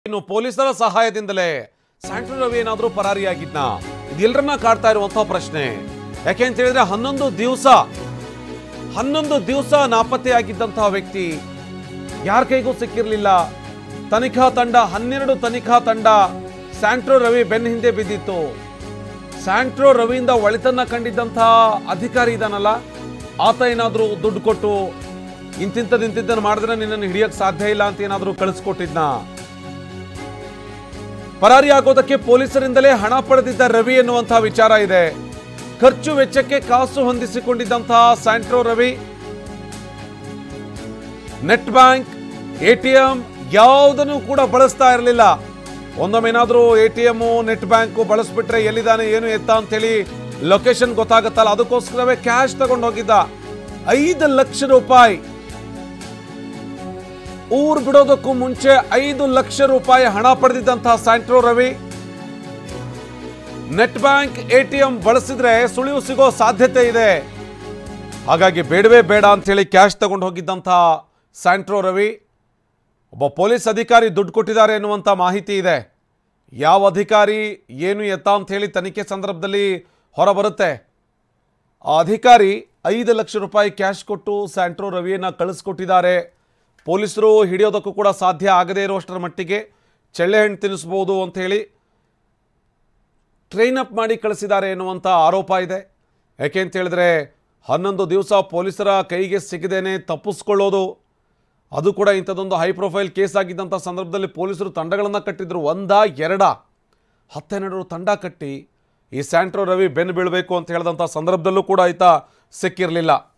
ಇನ್ನು ಪೊಲೀಸರ ಸಹಾಯದಿಂದಲೇ ಸ್ಯಾಂಟ್ರೋ ರವಿ ಏನಾದ್ರೂ ಪರಾರಿಯಾಗಿದ್ನ ಇದೆಲ್ಲರನ್ನ ಕಾಡ್ತಾ ಇರುವಂತಹ ಪ್ರಶ್ನೆ ಯಾಕೆ ಅಂತ ಹೇಳಿದ್ರೆ ಹನ್ನೊಂದು ದಿವಸ ಹನ್ನೊಂದು ದಿವಸ ನಾಪತ್ತೆಯಾಗಿದ್ದಂತಹ ವ್ಯಕ್ತಿ ಯಾರ ಕೈಗೂ ಸಿಕ್ಕಿರ್ಲಿಲ್ಲ ತನಿಖಾ ತಂಡ ಹನ್ನೆರಡು ತನಿಖಾ ತಂಡ ಸ್ಯಾಂಟ್ರೋ ರವಿ ಬೆನ್ನ ಹಿಂದೆ ಬಿದ್ದಿತ್ತು ಸ್ಯಾಂಟ್ರೋ ರವಿಯಿಂದ ಒಳಿತನ್ನ ಕಂಡಿದ್ದಂತಹ ಅಧಿಕಾರಿ ಇದಾನಲ್ಲ ಆತ ಏನಾದ್ರೂ ದುಡ್ಡು ಕೊಟ್ಟು ಇಂತಿಂಥದ್ದು ಇಂತಿದ್ದನ್ನು ಮಾಡಿದ್ರೆ ನಿನ್ನನ್ನು ಹಿಡಿಯಕ್ ಸಾಧ್ಯ ಇಲ್ಲ ಅಂತ ಏನಾದ್ರೂ ಕಳಿಸ್ಕೊಟ್ಟಿದ್ನ ಪರಾರಿ ಆಗೋದಕ್ಕೆ ಪೊಲೀಸರಿಂದಲೇ ಹಣ ಪಡೆದಿದ್ದ ರವಿ ಎನ್ನುವಂತಹ ವಿಚಾರ ಇದೆ ಖರ್ಚು ವೆಚ್ಚಕ್ಕೆ ಕಾಸು ಹೊಂದಿಸಿಕೊಂಡಿದ್ದಂತಹ Santro Ravi net bank ATM ಯಾವುದನ್ನು ಕೂಡ ಬಳಸ್ತಾ ಇರಲಿಲ್ಲ ಒಂದೊಮ್ಮೆ ಏನಾದರೂ A T M net bank ಬಳಸ್ಬಿಟ್ರೆ ಎಲ್ಲಿದ್ದಾನೆ ಏನು ಎತ್ತ ಅಂತೇಳಿ ಲೊಕೇಶನ್ ಗೊತ್ತಾಗತ್ತಲ್ಲ ಅದಕ್ಕೋಸ್ಕರವೇ ಕ್ಯಾಶ್ ತಗೊಂಡು ಹೋಗಿದ್ದ ಐದು ಲಕ್ಷ ರೂಪಾಯಿ ಊರ್ ಬಿಡೋದಕ್ಕೂ ಮುಂಚೆ ಐದು ಲಕ್ಷ ರೂಪಾಯಿ ಹಣ ಪಡೆದಿದ್ದಂತಹ Santro Ravi net bank ATM ಬಳಸಿದ್ರೆ ಸುಳಿವು ಸಿಗೋ ಸಾಧ್ಯತೆ ಇದೆ ಹಾಗಾಗಿ ಬೇಡವೇ ಬೇಡ ಅಂತೇಳಿ ಕ್ಯಾಶ್ ತಗೊಂಡು ಹೋಗಿದ್ದಂತಹ ಸ್ಯಾಂಟ್ರೋ ರವಿ ಒಬ್ಬ ಪೊಲೀಸ್ ಅಧಿಕಾರಿ ದುಡ್ಡು ಕೊಟ್ಟಿದ್ದಾರೆ ಎನ್ನುವಂಥ ಮಾಹಿತಿ ಇದೆ ಯಾವ ಅಧಿಕಾರಿ ಏನು ಎತ್ತ ಅಂತ ಹೇಳಿ ತನಿಖೆ ಸಂದರ್ಭದಲ್ಲಿ ಹೊರಬರುತ್ತೆ ಆ ಅಧಿಕಾರಿ ಐದು ಲಕ್ಷ ರೂಪಾಯಿ ಕ್ಯಾಶ್ ಕೊಟ್ಟು ಸ್ಯಾಂಟ್ರೋ ರವಿಯನ್ನು ಕಳಿಸ್ಕೊಟ್ಟಿದ್ದಾರೆ ಪೊಲೀಸರು ಹಿಡಿಯೋದಕ್ಕೂ ಕೂಡ ಸಾಧ್ಯ ಆಗದೇ ಇರುವಷ್ಟರ ಮಟ್ಟಿಗೆ ಚೆಳ್ಳೆಹಣ್ಣು ತಿನ್ನಿಸ್ಬೋದು ಅಂತ ಹೇಳಿ ಟ್ರೈನ್ ಅಪ್ ಮಾಡಿ ಕಳಿಸಿದ್ದಾರೆ ಎನ್ನುವಂಥ ಆರೋಪ ಇದೆ ಯಾಕೆ ಅಂತ ಹೇಳಿದ್ರೆ ಹನ್ನೊಂದು ದಿವಸ ಪೊಲೀಸರ ಕೈಗೆ ಸಿಗದೇನೆ ತಪ್ಪಿಸ್ಕೊಳ್ಳೋದು ಅದು ಕೂಡ ಇಂಥದ್ದೊಂದು ಹೈ ಪ್ರೊಫೈಲ್ ಕೇಸ್ ಆಗಿದ್ದಂಥ ಸಂದರ್ಭದಲ್ಲಿ ಪೊಲೀಸರು ತಂಡಗಳನ್ನು ಕಟ್ಟಿದ್ರು ಒಂದ ಎರಡ ಹತ್ತೆರಡು ತಂಡ ಕಟ್ಟಿ ಈ ಸ್ಯಾಂಟ್ರೋ ರವಿ ಬೆನ್ನು ಬೀಳಬೇಕು ಅಂತ ಹೇಳಿದಂಥ ಸಂದರ್ಭದಲ್ಲೂ ಕೂಡ ಈತ ಸಿಕ್ಕಿರಲಿಲ್ಲ